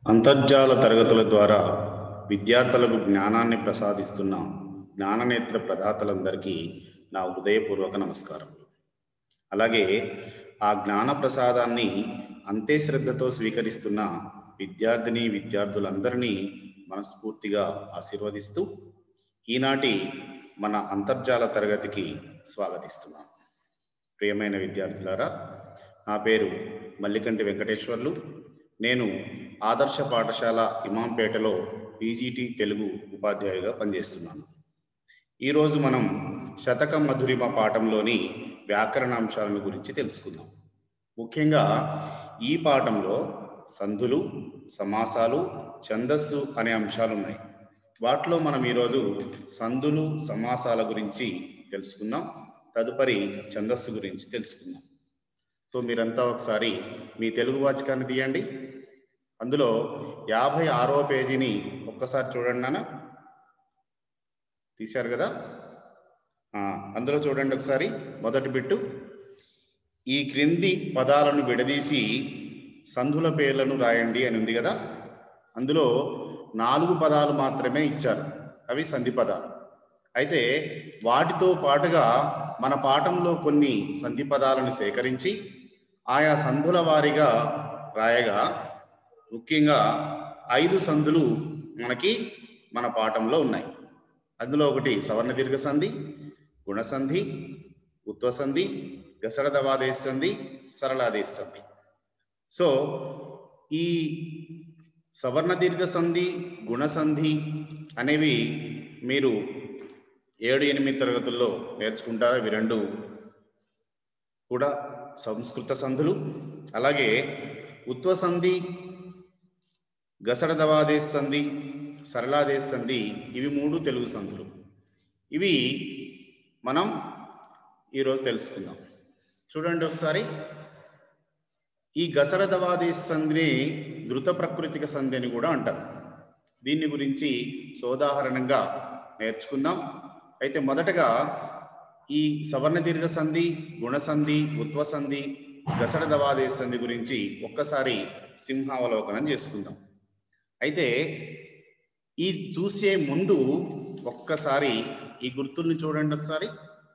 అంతర్జాల తరగతుల ద్వారా విద్యార్థులకు జ్ఞానాన్ని ప్రసాదిస్తున్న జ్ఞాననేత్ర ప్రదాతలందరికీ నా హృదయపూర్వక నమస్కారం అలాగే ఆ జ్ఞాన ప్రసాదాన్ని అంతే శ్రద్ధతో స్వీకరిస్తున్న విద్యార్థిని విద్యార్థులందరినీ మనస్ఫూర్తిగా ఆశీర్వదిస్తూ ఈనాటి మన అంతర్జాల తరగతికి స్వాగతిస్తున్నాను ప్రియమైన విద్యార్థులారా నా పేరు మల్లికంటి వెంకటేశ్వర్లు నేను ఆదర్శ పాఠశాల ఇమాంపేటలో పీజీటీ తెలుగు ఉపాధ్యాయుగా పనిచేస్తున్నాను ఈరోజు మనం శతకం మధురిమ పాఠంలోని వ్యాకరణాంశాలను గురించి తెలుసుకుందాం ముఖ్యంగా ఈ పాఠంలో సంధులు సమాసాలు ఛందస్సు అనే అంశాలు ఉన్నాయి వాటిలో మనం ఈరోజు సంధులు సమాసాల గురించి తెలుసుకుందాం తదుపరి ఛందస్సు గురించి తెలుసుకుందాం సో మీరంతా ఒకసారి మీ తెలుగు వాచకాన్ని తీయండి అందులో యాభై ఆరో పేజీని ఒక్కసారి చూడండి నాన్న తీశారు కదా ఆ, అందులో చూడండి ఒకసారి మొదటి బిట్టు ఈ క్రింది పదాలను విడదీసి సంధుల పేర్లను రాయండి అని ఉంది కదా అందులో నాలుగు పదాలు మాత్రమే ఇచ్చారు అవి సంధి పదాలు అయితే వాటితో పాటుగా మన పాఠంలో కొన్ని సంధి పదాలను సేకరించి ఆయా సంధుల వారీగా రాయగా ముఖ్యంగా ఐదు సంధులు మనకి మన పాఠంలో ఉన్నాయి అందులో ఒకటి సవర్ణ దీర్ఘ సంధి గుణసంధి ఉత్వసంధి గసరదవాదేశ సంధి సరళాదేశ సంధి సో ఈ సవర్ణ దీర్ఘ సంధి గుణసంధి అనేవి మీరు ఏడు ఎనిమిది తరగతుల్లో నేర్చుకుంటారు ఇవి రెండు కూడా సంస్కృత సంధులు అలాగే ఉత్వసంధి గసడదవాదేశ సంధి సరళాదేశ సంధి ఇవి మూడు తెలుగు సంధులు ఇవి మనం ఈరోజు తెలుసుకుందాం చూడండి ఒకసారి ఈ గసడదవాదేశ సంధిని ధృత ప్రకృతిక సంధి అని కూడా అంటారు దీన్ని గురించి సోదాహరణంగా నేర్చుకుందాం అయితే మొదటగా ఈ సవర్ణ దీర్ఘ సంధి గుణసంధి ఉత్వసంధి గసడ దవాదేశ సంధి గురించి ఒక్కసారి సింహావలోకనం చేసుకుందాం అయితే ఈ చూసే ముందు ఒక్కసారి ఈ గుర్తుల్ని చూడండి ఒకసారి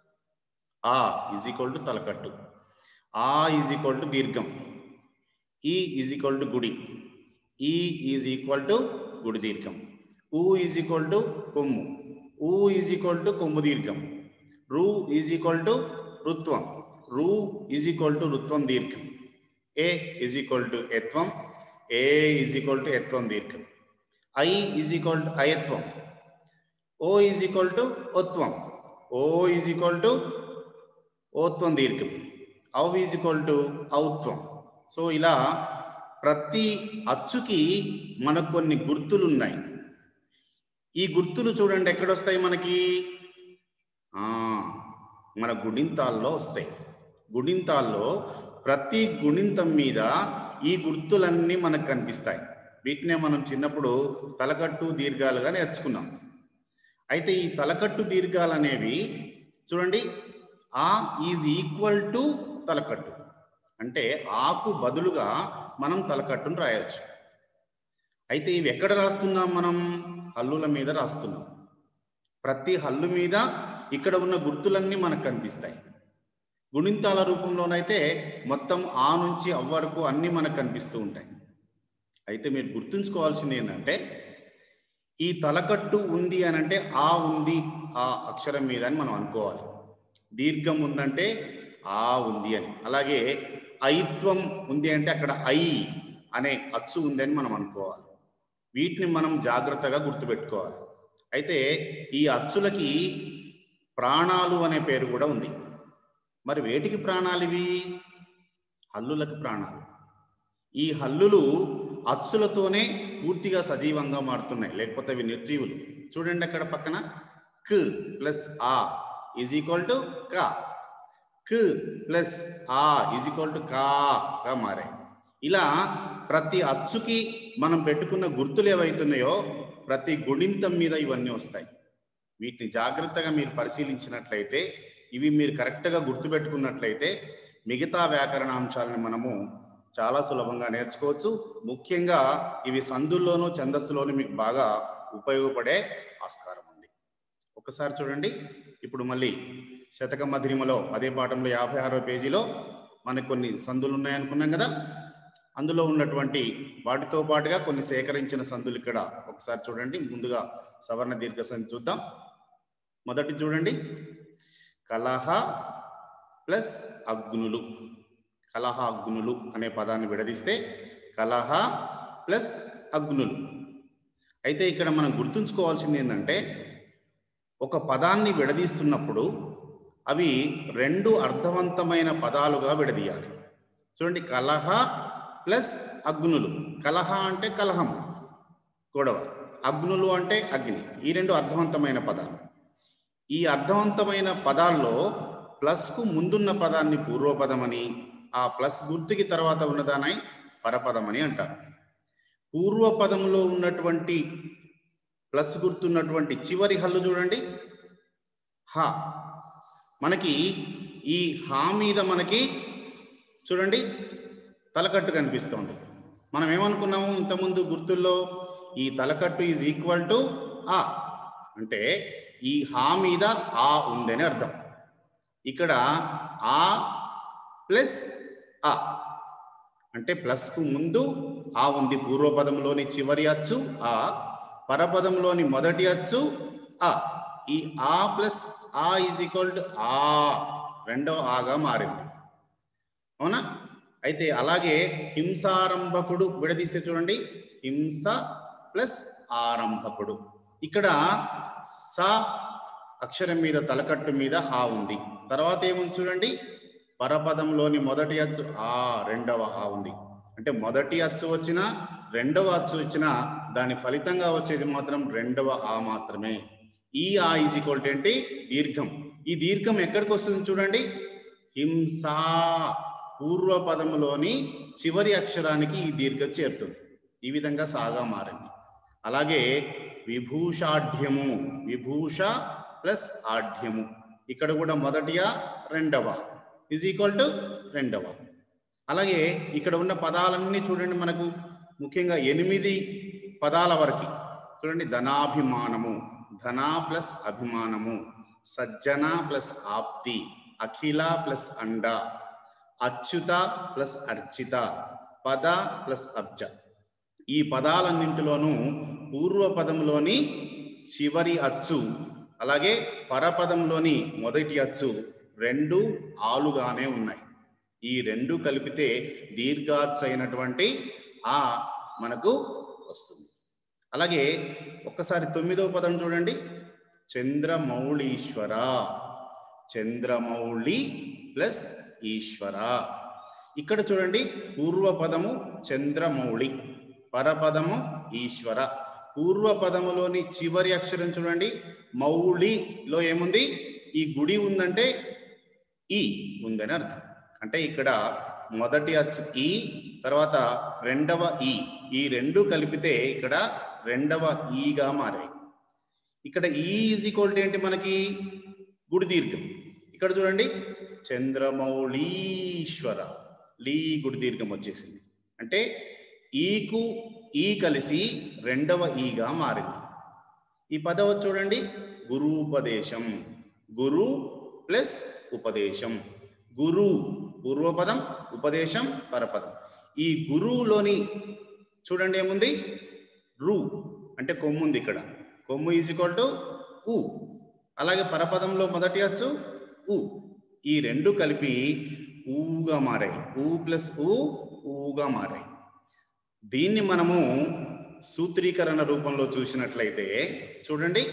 ఆ ఈజ్ ఈక్వల్ టు తలకట్టు ఆ ఈజ్ ఈక్వల్ టు దీర్ఘం ఈ ఈజ్ ఈక్వల్ టు గుడి ఈ ఈజ్ ఈక్వల్ టు గుడి దీర్ఘం ఊ ఈజ్ ఈక్వల్ టు కొమ్ము ఊ ఈజ్ ఈక్వల్ టు కొమ్ము దీర్ఘం రు ఈజ్ ఈక్వల్ టు రుత్వం రు ఈజ్ ఈక్వల్ టు రుత్వం దీర్ఘం ఏ ఈజ్ ఈక్వల్ టు ఎత్వం ఏ ఈజ్ ఈక్వల్ టు ఎత్వం దీర్ఘం ఐ ఈజ్ ఈక్వల్ టు అయత్వం ఓ ఈజ్ ఈక్వల్ టు ఒత్వం ఓ ఈజ్ ఈక్వల్ టు ఓత్వం దీర్ఘం ఔ ఈజ్ ఈక్వల్ టు ఔత్వం సో ఇలా ప్రతి అచ్చుకి మనకు కొన్ని గుర్తులు ఉన్నాయి ఈ గుర్తులు చూడండి ఎక్కడొస్తాయి మనకి ఆ, మన గుణింతాల్లో వస్తాయి గుణింతాల్లో ప్రతి గుణింతం మీద ఈ గుర్తులన్నీ మనకు కనిపిస్తాయి వీటినే మనం చిన్నప్పుడు తలకట్టు దీర్ఘాలుగా నేర్చుకున్నాం అయితే ఈ తలకట్టు దీర్ఘాలు అనేవి చూడండి ఆ ఈజ్ ఈక్వల్ టు తలకట్టు అంటే ఆకు బదులుగా మనం తలకట్టును రాయొచ్చు అయితే ఇవి ఎక్కడ రాస్తున్నాం మనం హల్లుల మీద రాస్తున్నాం ప్రతి హల్లు మీద ఇక్కడ ఉన్న గుర్తులన్నీ మనకు కనిపిస్తాయి గుణింతాల రూపంలోనైతే మొత్తం ఆ నుంచి అవ్ వరకు అన్నీ మనకు కనిపిస్తూ ఉంటాయి అయితే మీరు గుర్తుంచుకోవాల్సింది ఏంటంటే ఈ తలకట్టు ఉంది అని అంటే ఆ ఉంది ఆ అక్షరం మీద అని మనం అనుకోవాలి దీర్ఘం ఉందంటే ఆ ఉంది అని అలాగే ఐత్వం ఉంది అంటే అక్కడ ఐ అనే అచ్చు ఉంది అని మనం అనుకోవాలి వీటిని మనం జాగ్రత్తగా గుర్తుపెట్టుకోవాలి అయితే ఈ అచ్చులకి ప్రాణాలు అనే పేరు కూడా ఉంది మరి వేటికి ప్రాణాలు ఇవి హల్లులకు ప్రాణాలు ఈ హల్లులు అచ్చులతోనే పూర్తిగా సజీవంగా మారుతున్నాయి లేకపోతే అవి నిర్జీవులు చూడండి అక్కడ పక్కన క్ ప్లస్ ఆ ఈజ్ ఈక్వల్ టు క క్ ప్లస్ ఆ ఈజ్ ఈక్వల్ టు కా గా మారాయి ఇలా ప్రతి అచ్చుకి మనం పెట్టుకున్న గుర్తులు ఏవైతున్నాయో ప్రతి గుణింతం మీద ఇవన్నీ వస్తాయి వీటిని జాగ్రత్తగా మీరు పరిశీలించినట్లయితే ఇవి మీరు కరెక్ట్గా గుర్తుపెట్టుకున్నట్లయితే మిగతా వ్యాకరణ అంశాలను మనము చాలా సులభంగా నేర్చుకోవచ్చు ముఖ్యంగా ఇవి సందుల్లోనూ ఛందస్సులోనూ మీకు బాగా ఉపయోగపడే ఆస్కారం ఉంది ఒకసారి చూడండి ఇప్పుడు మళ్ళీ శతక మధ్యమలో అదే పాఠంలో యాభై ఆరో పేజీలో మనకు కొన్ని సందులు ఉన్నాయనుకున్నాం కదా అందులో ఉన్నటువంటి వాటితో పాటుగా కొన్ని సేకరించిన సందులు ఇక్కడ ఒకసారి చూడండి ముందుగా సవర్ణ దీర్ఘ సంధి చూద్దాం మొదటి చూడండి కలహ ప్లస్ అగ్నులు కలహ అగ్నులు అనే పదాన్ని విడదీస్తే కలహ ప్లస్ అగ్నులు అయితే ఇక్కడ మనం గుర్తుంచుకోవాల్సింది ఏంటంటే ఒక పదాన్ని విడదీస్తున్నప్పుడు అవి రెండు అర్థవంతమైన పదాలుగా విడదీయాలి చూడండి కలహ ప్లస్ అగ్నులు కలహ అంటే కలహం గొడవ అగ్నులు అంటే అగ్ని ఈ రెండు అర్థవంతమైన పదాలు ఈ అర్థవంతమైన పదాల్లో ప్లస్కు ముందున్న పదాన్ని పూర్వపదమని ఆ ప్లస్ గుర్తుకి తర్వాత ఉన్నదానై పరపదమని అంటారు పూర్వపదంలో ఉన్నటువంటి ప్లస్ గుర్తున్నటువంటి చివరి హల్లు చూడండి హా మనకి ఈ హా మీద మనకి చూడండి తలకట్టు కనిపిస్తోంది మనం ఏమనుకున్నాము ఇంతకుముందు గుర్తుల్లో ఈ తలకట్టు ఈజ్ ఈక్వల్ టు ఆ అంటే ఈ హా మీద ఆ ఉందని అర్థం ఇక్కడ ఆ ప్లస్ ఆ అంటే ప్లస్కు ముందు ఆ ఉంది పూర్వపదంలోని చివరి అచ్చు ఆ పరపదంలోని మొదటి అచ్చు ఆ ఈ ఆ ప్లస్ ఆ ఈజ్ ఈక్వల్ టు ఆ రెండో ఆగా మారింది అవునా అయితే అలాగే హింసారంభకుడు విడదీస్తే చూడండి హింస ప్లస్ ఆరంభకుడు ఇక్కడ స అక్షరం మీద తలకట్టు మీద హా ఉంది తర్వాత ఏముంది చూడండి పరపదంలోని మొదటి అచ్చు ఆ రెండవ ఆ ఉంది అంటే మొదటి అచ్చు వచ్చినా రెండవ అచ్చు వచ్చినా దాని ఫలితంగా వచ్చేది మాత్రం రెండవ ఆ మాత్రమే ఈ ఆ ఈజ్ ఈక్వల్ టు ఏంటి దీర్ఘం ఈ దీర్ఘం ఎక్కడికి వస్తుంది చూడండి హింస పూర్వ పదములోని చివరి అక్షరానికి ఈ దీర్ఘం చేరుతుంది ఈ విధంగా సాగా మారింది అలాగే విభూషాఢ్యము విభూష ప్లస్ ఆఢ్యము ఇక్కడ కూడా మొదటియా రెండవ ఇజ్ ఈక్వల్ టు రెండవ అలాగే ఇక్కడ ఉన్న పదాలన్నీ చూడండి మనకు ముఖ్యంగా ఎనిమిది పదాల వరకు చూడండి ధనాభిమానము ధన ప్లస్ అభిమానము సజ్జన ప్లస్ ఆప్తి అఖిల ప్లస్ అండ అచ్యుత ప్లస్ అర్చిత పద ప్లస్ అబ్జ ఈ పదాలన్నింటిలోనూ పూర్వ పదంలోని చివరి అచ్చు అలాగే పరపదంలోని మొదటి అచ్చు రెండు ఆలుగానే ఉన్నాయి ఈ రెండు కలిపితే దీర్ఘాచ్చు అయినటువంటి ఆ మనకు వస్తుంది అలాగే ఒక్కసారి తొమ్మిదవ పదం చూడండి చంద్రమౌళీశ్వర చంద్రమౌళి ప్లస్ ఈశ్వర ఇక్కడ చూడండి పూర్వ పదము చంద్రమౌళి పరపదము ఈశ్వర పూర్వ పదములోని చివరి అక్షరం చూడండి మౌళిలో ఏముంది ఈ గుడి ఉందంటే ఈ ఉందని అర్థం అంటే ఇక్కడ మొదటి అచ్చు ఈ తర్వాత రెండవ ఈ ఈ రెండు కలిపితే ఇక్కడ రెండవ ఈగా మారాయి ఇక్కడ ఈ ఈజ్ ఈక్వల్ టు ఏంటి మనకి గుడి దీర్ఘం ఇక్కడ చూడండి చంద్రమౌళీశ్వర లీ గుడి దీర్ఘం వచ్చేసింది అంటే ఈకు ఈ కలిసి రెండవ ఈగా మారింది ఈ పదవ చూడండి గురూపదేశం గురు ప్లస్ ఉపదేశం గురు పూర్వపదం ఉపదేశం పరపదం ఈ గురువులోని చూడండి ఏముంది రు అంటే కొమ్ము ఉంది ఇక్కడ కొమ్ము ఈజ్ ఈక్వల్ టు ఉ అలాగే పరపదంలో మొదటి అచ్చు ఉ ఈ రెండు కలిపి ఊగా మారాయి ఊ ప్లస్ ఊ ఊగా మారాయి దీన్ని మనము సూత్రీకరణ రూపంలో చూసినట్లయితే చూడండి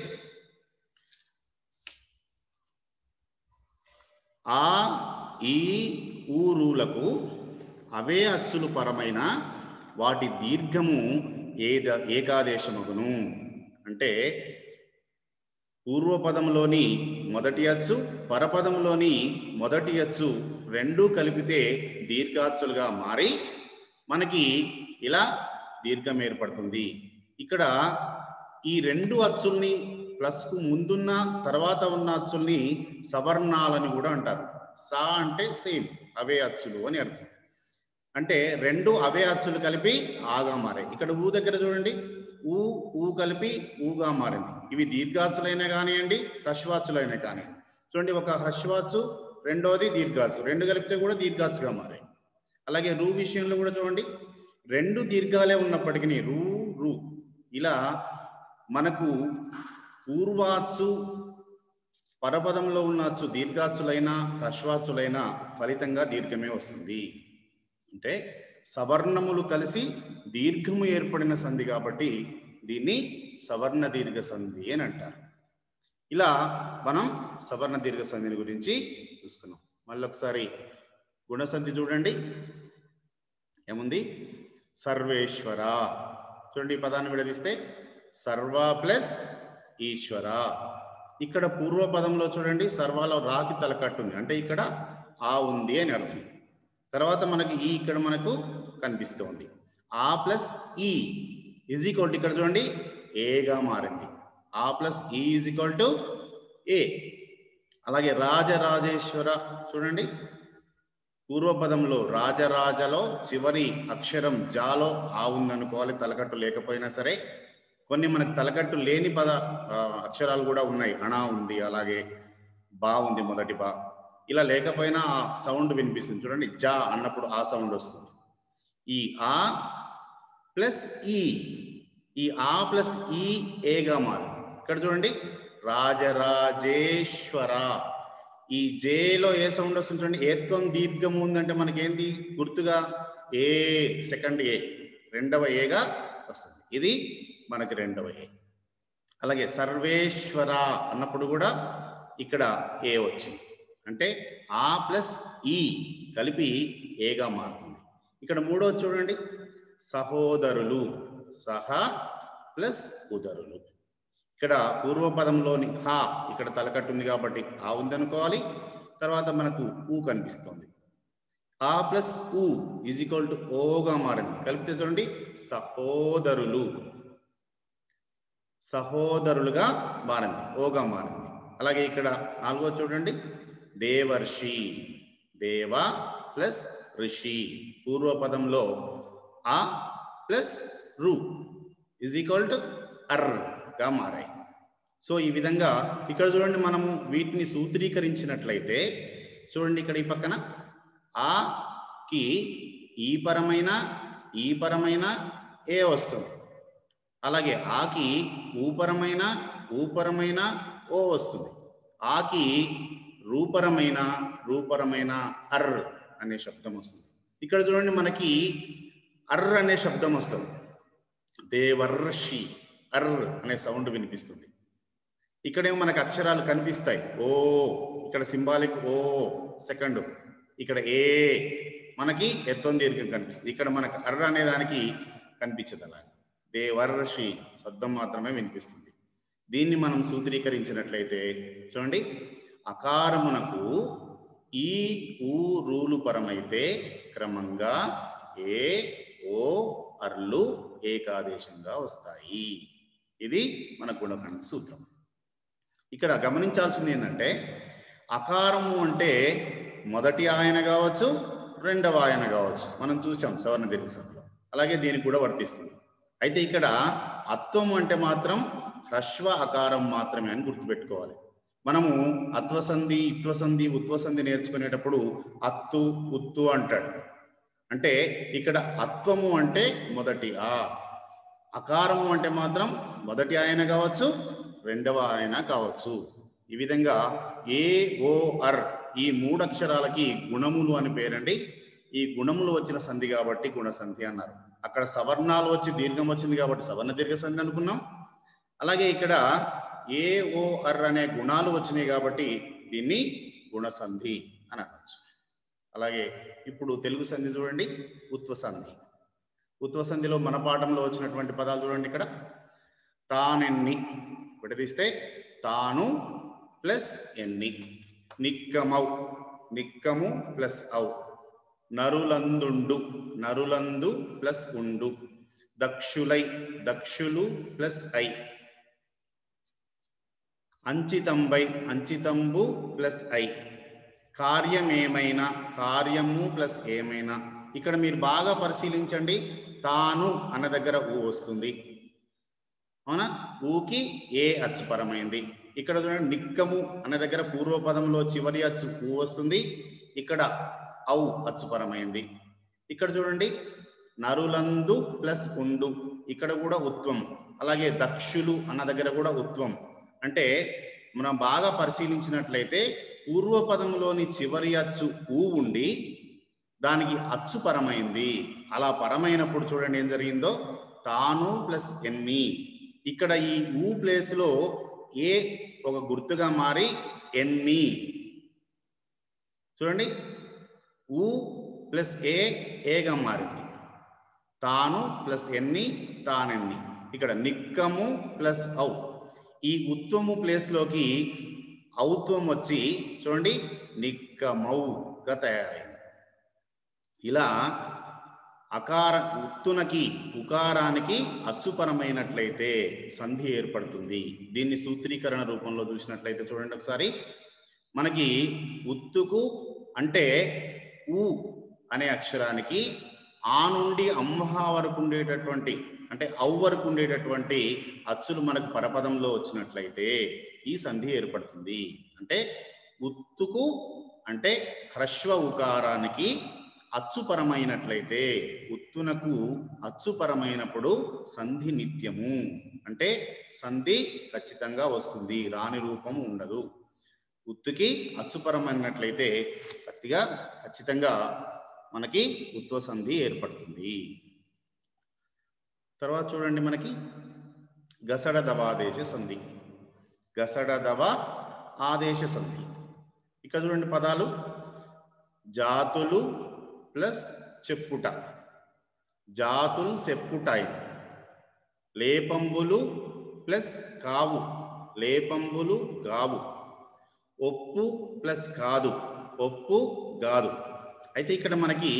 ఆ ఈ ఊరులకు అవే అచ్చులు పరమైన వాటి దీర్ఘము ఏద ఏకాదేశమగును అంటే పూర్వపదంలోని మొదటి అచ్చు పరపదంలోని మొదటి అచ్చు రెండూ కలిపితే దీర్ఘాచ్చులుగా మారి మనకి ఇలా దీర్ఘం ఏర్పడుతుంది ఇక్కడ ఈ రెండు అచ్చుల్ని ప్లస్ కు ముందున్న తర్వాత ఉన్న అచ్చుల్ని సవర్ణాలని కూడా అంటారు సా అంటే సేమ్ అవే అచ్చులు అని అర్థం అంటే రెండు అవే అచ్చులు కలిపి ఆగా మారాయి ఇక్కడ ఊ దగ్గర చూడండి ఊ ఊ కలిపి ఊగా మారింది ఇవి దీర్ఘాచులైనా కానివ్వండి హ్రస్వాచులైనా కానివ్వండి చూడండి ఒక హ్రస్వాచు రెండోది దీర్ఘాచు రెండు కలిపితే కూడా దీర్ఘాచుగా మారాయి అలాగే రూ విషయంలో కూడా చూడండి రెండు దీర్ఘాలే ఉన్నప్పటికీ రూ రు ఇలా మనకు పూర్వాచు పరపదంలో ఉన్న అచ్చు దీర్ఘాచులైన హ్రస్వాచులైన ఫలితంగా దీర్ఘమే వస్తుంది అంటే సవర్ణములు కలిసి దీర్ఘము ఏర్పడిన సంధి కాబట్టి దీన్ని సవర్ణ దీర్ఘ సంధి అని అంటారు ఇలా మనం సవర్ణ దీర్ఘ సంధిని గురించి చూసుకున్నాం మళ్ళీ ఒకసారి గుణసంధి చూడండి ఏముంది సర్వేశ్వర చూడండి ఈ పదాన్ని విడదీస్తే సర్వ ప్లస్ ఈశ్వర ఇక్కడ పూర్వ పదంలో చూడండి సర్వాలో రాకి తలకట్టు ఉంది అంటే ఇక్కడ ఆ ఉంది అని అర్థం తర్వాత మనకి ఈ ఇక్కడ మనకు కనిపిస్తుంది ఆ ప్లస్ ఈ ఈజ్ ఈక్వల్ టు ఇక్కడ చూడండి ఏగా మారింది ఆ ప్లస్ ఈ ఈజ్ ఈక్వల్ టు ఏ అలాగే రాజరాజేశ్వర చూడండి పూర్వపదంలో రాజరాజలో చివరి అక్షరం జాలో ఆ ఉందనుకోవాలి తలకట్టు లేకపోయినా సరే కొన్ని మనకు తలకట్టు లేని పద ఆ, అక్షరాలు కూడా ఉన్నాయి అణా ఉంది అలాగే బా ఉంది మొదటి బా ఇలా లేకపోయినా ఆ సౌండ్ వినిపిస్తుంది చూడండి జా అన్నప్పుడు ఆ సౌండ్ వస్తుంది ఈ ఆ ప్లస్ ఈ ఈ ఆ ప్లస్ ఈ ఏగా మారింది ఇక్కడ చూడండి రాజరాజేశ్వర ఈ జేలో ఏ సౌండ్ వస్తుంది చూడండి ఏత్వం దీర్ఘము ఉందంటే మనకేంటి గుర్తుగా ఏ సెకండ్ ఏ రెండవ ఏగా వస్తుంది ఇది మనకి రెండవ ఏ అలాగే సర్వేశ్వర అన్నప్పుడు కూడా ఇక్కడ ఏ వచ్చింది అంటే ఆ ప్లస్ ఈ కలిపి ఏగా మారుతుంది ఇక్కడ మూడోది చూడండి సహోదరులు సహ ప్లస్ ఉదరులు ఇక్కడ పూర్వపదంలోని హా ఇక్కడ తలకట్టుంది కాబట్టి ఆ ఉందనుకోవాలి తర్వాత మనకు ఊ కనిపిస్తుంది ఆ ప్లస్ ఊ ఈజ్ ఈక్వల్ టు ఓగా మారింది కలిపితే చూడండి సహోదరులు సహోదరులుగా మారింది ఓగా మారింది అలాగే ఇక్కడ నాలుగో చూడండి దేవర్షి దేవ ప్లస్ ఋషి పూర్వపదంలో ఆ ప్లస్ రు ఇజ్ ఈక్వల్ టు అర్ గా మారాయి సో ఈ విధంగా ఇక్కడ చూడండి మనము వీటిని సూత్రీకరించినట్లయితే చూడండి ఇక్కడ ఈ పక్కన ఆ కి ఈ పరమైన ఈ పరమైన ఏ వస్తుంది అలాగే ఆకి ఊపరమైన ఊపరమైన ఓ వస్తుంది ఆకి రూపరమైన రూపరమైన అర్ అనే శబ్దం వస్తుంది ఇక్కడ చూడండి మనకి అర్ అనే శబ్దం వస్తుంది దేవర్షి అర్ అనే సౌండ్ వినిపిస్తుంది ఇక్కడేమో మనకు అక్షరాలు కనిపిస్తాయి ఓ ఇక్కడ సింబాలిక్ ఓ సెకండ్ ఇక్కడ ఏ మనకి ఎత్తం దీర్ఘం కనిపిస్తుంది ఇక్కడ మనకు అర్ర అనే దానికి కనిపించదు అలాగా దేవర్షి శబ్దం మాత్రమే వినిపిస్తుంది దీన్ని మనం సూత్రీకరించినట్లయితే చూడండి అకారమునకు ఈ ఊ రూలు పరమైతే క్రమంగా ఏ ఓ అర్లు ఏకాదేశంగా వస్తాయి ఇది మన గుణకండ సూత్రం ఇక్కడ గమనించాల్సింది ఏంటంటే అకారము అంటే మొదటి ఆయన కావచ్చు రెండవ ఆయన కావచ్చు మనం చూసాం సవర్ణ దీర్ఘసంలో అలాగే దీనికి కూడా వర్తిస్తుంది అయితే ఇక్కడ అత్వం అంటే మాత్రం హ్రస్వ అకారం మాత్రమే అని గుర్తుపెట్టుకోవాలి మనము అత్వసంధి ఇత్వసంధి ఉత్వసంధి నేర్చుకునేటప్పుడు అత్తు ఉత్తు అంటాడు అంటే ఇక్కడ అత్వము అంటే మొదటి ఆ అకారము అంటే మాత్రం మొదటి ఆయన కావచ్చు రెండవ ఆయన కావచ్చు ఈ విధంగా ఏ ఓ అర్ ఈ మూడు అక్షరాలకి గుణములు అని పేరండి ఈ గుణములు వచ్చిన సంధి కాబట్టి గుణసంధి అన్నారు అక్కడ సవర్ణాలు వచ్చి దీర్ఘం వచ్చింది కాబట్టి సవర్ణ దీర్ఘ సంధి అనుకున్నాం అలాగే ఇక్కడ ఏ ఓ అర్ అనే గుణాలు వచ్చినాయి కాబట్టి దీన్ని గుణసంధి అని అనొచ్చు అలాగే ఇప్పుడు తెలుగు సంధి చూడండి ఉత్వ సంధి ఉత్వ సంధిలో మన పాఠంలో వచ్చినటువంటి పదాలు చూడండి ఇక్కడ తానెన్ని విడదీస్తే తాను ప్లస్ ఎన్ని నిక్కమౌ నిక్కము ప్లస్ ఔ నరులందుండు నరులందు ప్లస్ ఉండు దక్షులై దక్షులు ప్లస్ ఐ అంచితంబై అంచితంబు ప్లస్ ఐ కార్యమేమైనా కార్యము ప్లస్ ఏమైనా ఇక్కడ మీరు బాగా పరిశీలించండి తాను అన్న దగ్గర ఊ వస్తుంది అవునా ఊకి ఏ అచ్చుపరమైంది ఇక్కడ చూడండి నిక్కము అన్న దగ్గర పూర్వపదంలో చివరి అచ్చు ఊ వస్తుంది ఇక్కడ ఔ అచ్చుపరమైంది ఇక్కడ చూడండి నరులందు ప్లస్ ఉండు ఇక్కడ కూడా ఉత్వం అలాగే దక్షులు అన్న దగ్గర కూడా ఉత్వం అంటే మనం బాగా పరిశీలించినట్లయితే పూర్వపదంలోని చివరి అచ్చు ఊ ఉండి దానికి అచ్చు పరమైంది అలా పరమైనప్పుడు చూడండి ఏం జరిగిందో తాను ప్లస్ ఎన్ని ఇక్కడ ఈ ఊ ప్లేస్ లో ఏ ఒక గుర్తుగా మారి ఎన్ని చూడండి ఊ ప్లస్ ఏ ఏగా మారింది తాను ప్లస్ ఎన్ని తానెన్ని ఇక్కడ నిక్కము ప్లస్ ఔ ఈ ఉత్వము ప్లేస్లోకి ఔత్వం వచ్చి చూడండి నిక్కమౌగా తయారైంది ఇలా అకార ఉత్తునకి ఉకారానికి అచ్చుపరమైనట్లయితే సంధి ఏర్పడుతుంది దీన్ని సూత్రీకరణ రూపంలో చూసినట్లయితే చూడండి ఒకసారి మనకి ఉత్తుకు అంటే ఊ అనే అక్షరానికి ఆ నుండి అమ్మ వరకు ఉండేటటువంటి అంటే ఔ వరకు ఉండేటటువంటి అచ్చులు మనకు పరపదంలో వచ్చినట్లయితే ఈ సంధి ఏర్పడుతుంది అంటే ఉత్తుకు అంటే హ్రస్వ ఉకారానికి అచ్చుపరమైనట్లయితే ఉత్తునకు అచ్చుపరమైనప్పుడు సంధి నిత్యము అంటే సంధి ఖచ్చితంగా వస్తుంది రాని రూపం ఉండదు ఉత్తుకి అచ్చుపరమైనట్లయితే కత్తిగా ఖచ్చితంగా మనకి ఉత్వ సంధి ఏర్పడుతుంది తర్వాత చూడండి మనకి గసడ దవాదేశ సంధి గసడ దవ ఆదేశ సంధి ఇక్కడ చూడండి పదాలు జాతులు ప్లస్ చెప్పుట జాతులు చెప్పుటాయి లేపంబులు ప్లస్ కావు లేపంబులు గావు ఒప్పు ప్లస్ కాదు ఒప్పు గాదు అయితే ఇక్కడ మనకి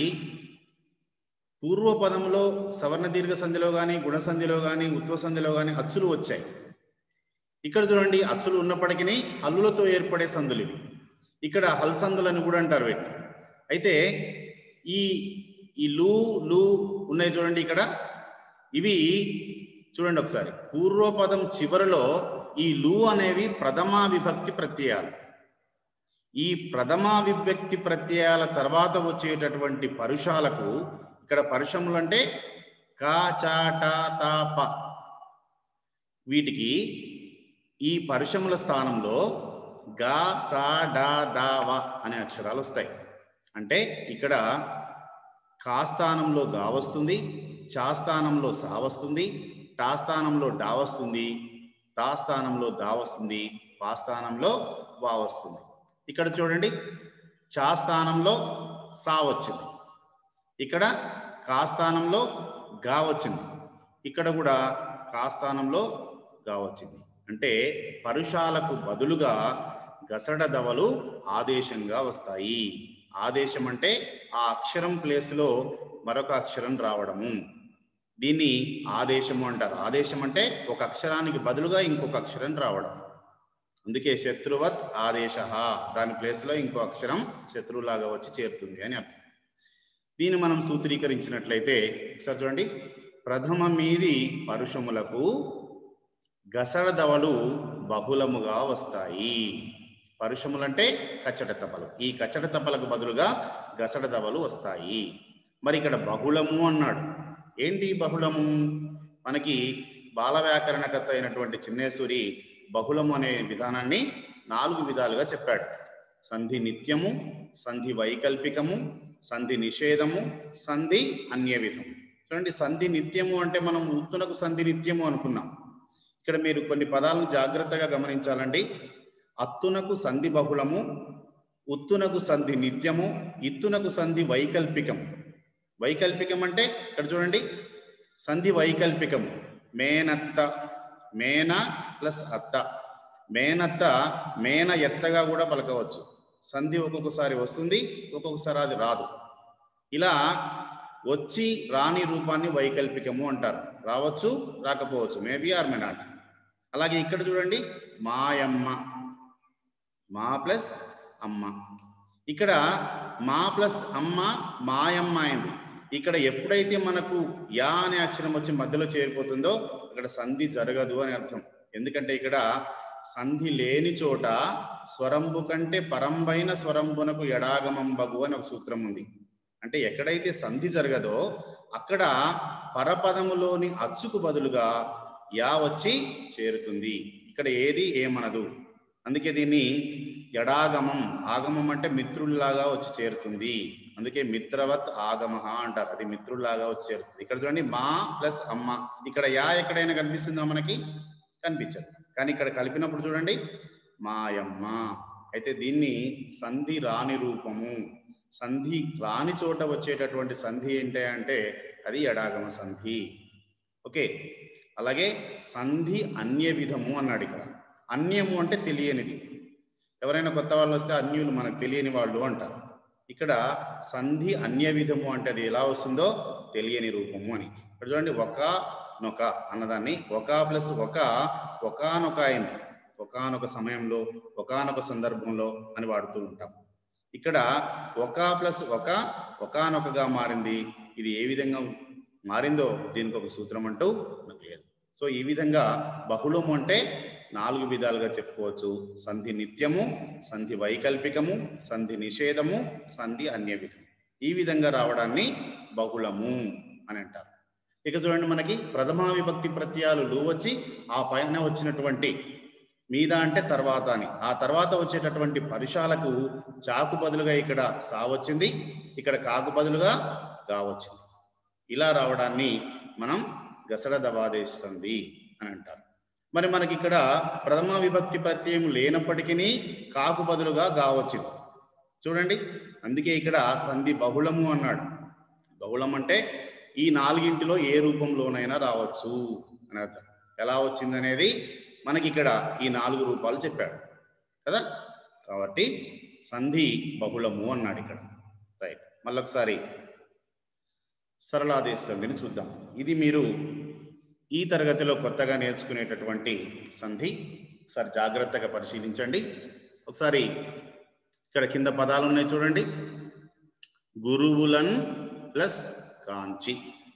పూర్వపదంలో సవర్ణ దీర్ఘ సంధిలో కానీ గుణ సంధిలో కానీ ఉత్వ సంధిలో కానీ అచ్చులు వచ్చాయి ఇక్కడ చూడండి అచ్చులు ఉన్నప్పటికీ హల్లులతో ఏర్పడే సందులు ఇవి ఇక్కడ హల్ సందులని కూడా అంటారు వీటిని అయితే ఈ ఈ లూ లూ ఉన్నాయి చూడండి ఇక్కడ ఇవి చూడండి ఒకసారి పూర్వపదం చివరిలో ఈ లు అనేవి ప్రథమా విభక్తి ప్రత్యయాలు ఈ ప్రథమా విభక్తి ప్రత్యయాల తర్వాత వచ్చేటటువంటి పరుషాలకు ఇక్కడ పరుషములు అంటే కా చా టా తా ప వీటికి ఈ పరుషముల స్థానంలో గా సా డా దా వ అనే అక్షరాలు వస్తాయి అంటే ఇక్కడ కా స్థానంలో గా వస్తుంది చా స్థానంలో సా వస్తుంది టా స్థానంలో డా వస్తుంది తా స్థానంలో దా వస్తుంది పా స్థానంలో వా వస్తుంది ఇక్కడ చూడండి చా స్థానంలో సా వచ్చింది ఇక్కడ కా స్థానంలో గా వచ్చింది ఇక్కడ కూడా కా స్థానంలో గా వచ్చింది అంటే పరుషాలకు బదులుగా గసడ దవలు ఆదేశంగా వస్తాయి ఆదేశం అంటే ఆ అక్షరం ప్లేస్లో మరొక అక్షరం రావడము దీన్ని ఆదేశము అంటారు ఆదేశం అంటే ఒక అక్షరానికి బదులుగా ఇంకొక అక్షరం రావడం అందుకే శత్రువత్ ఆదేశ దాని ప్లేస్లో ఇంకో అక్షరం శత్రువులాగా వచ్చి చేరుతుంది అని అర్థం దీన్ని మనం సూత్రీకరించినట్లయితే ఒకసారి చూడండి ప్రథమ మీది పరుషములకు గసడదవలు బహుళముగా వస్తాయి పరుషములంటే కచ్చట తపలు ఈ కచ్చట తపలకు బదులుగా గసడ దవలు వస్తాయి మరి ఇక్కడ బహుళము అన్నాడు ఏంటి బహుళము మనకి బాల వ్యాకరణకర్త అయినటువంటి చిన్నేశ్వరి బహుళము అనే విధానాన్ని నాలుగు విధాలుగా చెప్పాడు సంధి నిత్యము సంధి వైకల్పికము సంధి నిషేధము సంధి అన్య విధం చూడండి సంధి నిత్యము అంటే మనం ఉత్తునకు సంధి నిత్యము అనుకున్నాం ఇక్కడ మీరు కొన్ని పదాలను జాగ్రత్తగా గమనించాలండి అత్తునకు సంధి బహుళము ఉత్తునకు సంధి నిత్యము ఇత్తునకు సంధి వైకల్పికం వైకల్పికం అంటే ఇక్కడ చూడండి సంధి వైకల్పికం మేనత్త మేన ప్లస్ అత్త మేనత్త మేన ఎత్తగా కూడా పలకవచ్చు సంధి ఒక్కొక్కసారి వస్తుంది ఒక్కొక్కసారి అది రాదు ఇలా వచ్చి రాని రూపాన్ని వైకల్పికము అంటారు రావచ్చు రాకపోవచ్చు మేబీ ఆర్ మే నాట్ అలాగే ఇక్కడ చూడండి మాయమ్మ మా ప్లస్ అమ్మ ఇక్కడ మా ప్లస్ అమ్మ మాయమ్మ అయింది ఇక్కడ ఎప్పుడైతే మనకు యా అనే అక్షరం వచ్చి మధ్యలో చేరిపోతుందో ఇక్కడ సంధి జరగదు అని అర్థం ఎందుకంటే ఇక్కడ సంధి లేని చోట స్వరంబు కంటే పరంబైన స్వరంబునకు ఎడాగమంబగు అని ఒక సూత్రం ఉంది అంటే ఎక్కడైతే సంధి జరగదో అక్కడ పరపదములోని అచ్చుకు బదులుగా యా వచ్చి చేరుతుంది ఇక్కడ ఏది ఏమనదు అందుకే దీన్ని ఎడాగమం ఆగమం అంటే మిత్రుల్లాగా వచ్చి చేరుతుంది అందుకే మిత్రవత్ ఆగమ అంటారు అది మిత్రుల్లాగా వచ్చి చేరుతుంది ఇక్కడ చూడండి మా ప్లస్ అమ్మ ఇక్కడ యా ఎక్కడైనా కనిపిస్తుందా మనకి కనిపించదు కానీ ఇక్కడ కలిపినప్పుడు చూడండి మాయమ్మ అయితే దీన్ని సంధి రాని రూపము సంధి రాని చోట వచ్చేటటువంటి సంధి ఏంటి అంటే అది ఎడాగమ సంధి ఓకే అలాగే సంధి అన్య విధము అన్నాడు ఇక్కడ అన్యము అంటే తెలియనిది ఎవరైనా కొత్త వాళ్ళు వస్తే అన్యులు మనకు తెలియని వాళ్ళు అంటారు ఇక్కడ సంధి అన్య విధము అంటే అది ఎలా వస్తుందో తెలియని రూపము అని ఇక్కడ చూడండి ఒక నొక అన్నదాన్ని ఒక ప్లస్ ఒక ఒకనొక అయింది ఒకనొక సమయంలో ఒకనొక సందర్భంలో అని వాడుతూ ఉంటాం ఇక్కడ ఒక ప్లస్ ఒక ఒకనొకగా మారింది ఇది ఏ విధంగా మారిందో దీనికి ఒక సూత్రం అంటూ మనకు లేదు సో ఈ విధంగా బహుళము అంటే నాలుగు విధాలుగా చెప్పుకోవచ్చు సంధి నిత్యము సంధి వైకల్పికము సంధి నిషేధము సంధి అన్య విధము ఈ విధంగా రావడాన్ని బహుళము అని అంటారు ఇక చూడండి మనకి ప్రథమా విభక్తి ప్రత్యయాలు లు వచ్చి ఆ పైన వచ్చినటువంటి మీద అంటే తర్వాత అని ఆ తర్వాత వచ్చేటటువంటి పరుషాలకు చాకు బదులుగా ఇక్కడ సా వచ్చింది ఇక్కడ కాకు బదులుగా గా వచ్చింది ఇలా రావడాన్ని మనం గసడ దవాదేశిస్తుంది అని అంటారు మరి మనకి ఇక్కడ ప్రథమ విభక్తి ప్రత్యయం లేనప్పటికీ కాకు బదులుగా గా వచ్చింది చూడండి అందుకే ఇక్కడ సంధి బహుళము అన్నాడు బహుళం అంటే ఈ నాలుగింటిలో ఏ రూపంలోనైనా రావచ్చు అని అర్థం ఎలా వచ్చింది అనేది మనకి ఇక్కడ ఈ నాలుగు రూపాలు చెప్పాడు కదా కాబట్టి సంధి బహుళము అన్నాడు ఇక్కడ రైట్ మళ్ళొకసారి సరళాదేశ సంధిని చూద్దాం ఇది మీరు ఈ తరగతిలో కొత్తగా నేర్చుకునేటటువంటి సంధి ఒకసారి జాగ్రత్తగా పరిశీలించండి ఒకసారి ఇక్కడ కింద పదాలు ఉన్నాయి చూడండి గురువులన్ ప్లస్ కాంచి